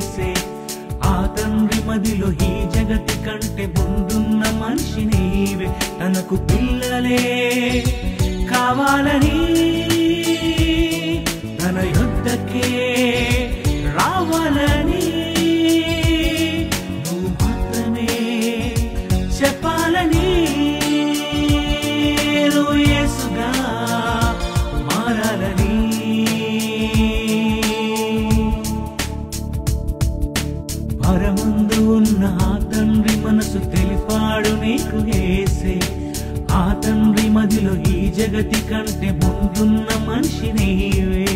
ఏసే ఆ తండ్రి మదిలో ఈ జగతి కంటే ముందున్న మనిషి నీవే తనకు పిల్లలే కావాలని తన యుద్ధకే రావాలని నువ్వు మాత్రమే చెప్పాలని నువ్వు యేసుగా మారాలని పరముందు ఉన్న ఆ తండ్రి మనసు తెలిపాడు నీకు ఏసే ఆ తండ్రి మదిలో ఈ జగతి కంటే ముందున్న మనిషి నీవే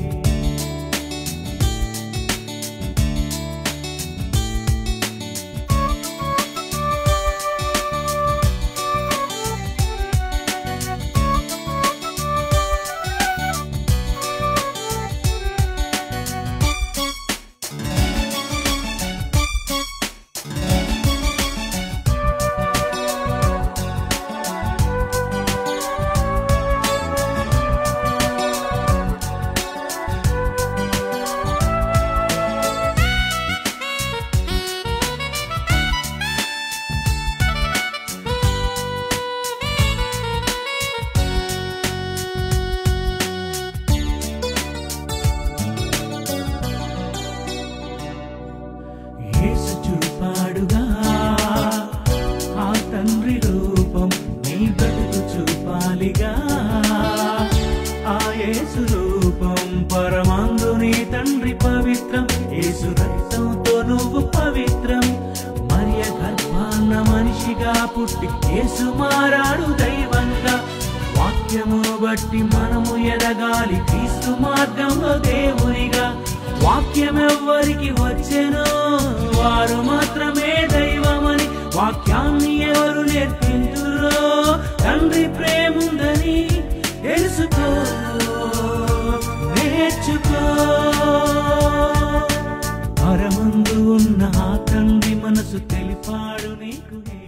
యేసు చూపాడుగా ఆ తండ్రి రూపం నీ బ్రతుకు చూపాలిగా ఆ యేసు రూపం పరమాందు నీ తండ్రి పవిత్రం యేసు రక్తంతో నువ్వు పవిత్రం మరియ గర్భాన్న మనిషిగా పుట్టి యేసు మారాడు దైవంగా వాక్యమును బట్టి మనము ఎదగాలి క్రీస్తు మార్గంలో దేవునిగా వాక్యం ఎవ్వరికి వచ్చెనో వారు మాత్రమే దైవమని వాక్యాన్ని ఎవరు నేర్పించురో తండ్రి ప్రేముందని తెలుసుకో నేర్చుకో పరమందు ఉన్న ఆ తండ్రి మనసు తెలిపాడు నీకు